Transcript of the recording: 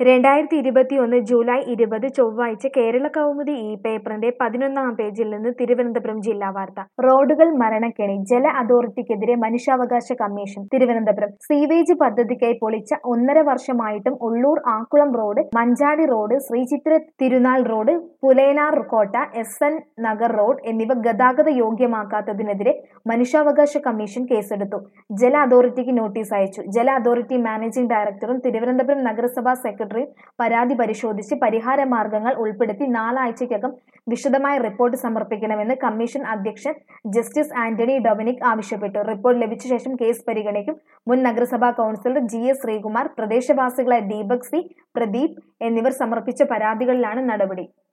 രണ്ടായിരത്തി ഇരുപത്തിയൊന്ന് ജൂലൈ ഇരുപത് ചൊവ്വാഴ്ച കേരള കൗമുദി ഈ പേപ്പറിന്റെ പതിനൊന്നാം പേജിൽ നിന്ന് തിരുവനന്തപുരം ജില്ലാ വാർത്ത റോഡുകൾ മരണക്കെണി ജല അതോറിറ്റിക്കെതിരെ മനുഷ്യാവകാശ കമ്മീഷൻ തിരുവനന്തപുരം സീവേജ് പദ്ധതിക്കായി പൊളിച്ച ഒന്നര വർഷമായിട്ടും Ulloor Akkulam road Manjadi road Sreechithra Thirunal road Pulayanar കോട്ട എസ് എൻ നഗർ റോഡ് എന്നിവ ഗതാഗത യോഗ്യമാക്കാത്തതിനെതിരെ മനുഷ്യാവകാശ കമ്മീഷൻ കേസെടുത്തു ജല അതോറിറ്റിക്ക് നോട്ടീസ് അയച്ചു ജല അതോറിറ്റി മാനേജിംഗ് ഡയറക്ടറും തിരുവനന്തപുരം നഗരസഭാ സെക്രട്ടറിയും പരാതി പരിശോധിച്ച് പരിഹാര മാർഗങ്ങൾ ഉൾപ്പെടുത്തി നാലാഴ്ചയ്ക്കകം വിശദമായ റിപ്പോർട്ട് സമർപ്പിക്കണമെന്ന് കമ്മീഷൻ അധ്യക്ഷൻ ജസ്റ്റിസ് ആന്റണി ഡൊമിനിക് ആവശ്യപ്പെട്ടു റിപ്പോർട്ട് ലഭിച്ച ശേഷം കേസ് പരിഗണിക്കും മുൻ നഗരസഭാ കൗൺസിലർ ജി എസ് ശ്രീകുമാർ പ്രദേശവാസികളായ ദീപക് സി പ്രദീപ് എന്നിവർ സമർപ്പിച്ച പരാതികളിലാണ് നടപടി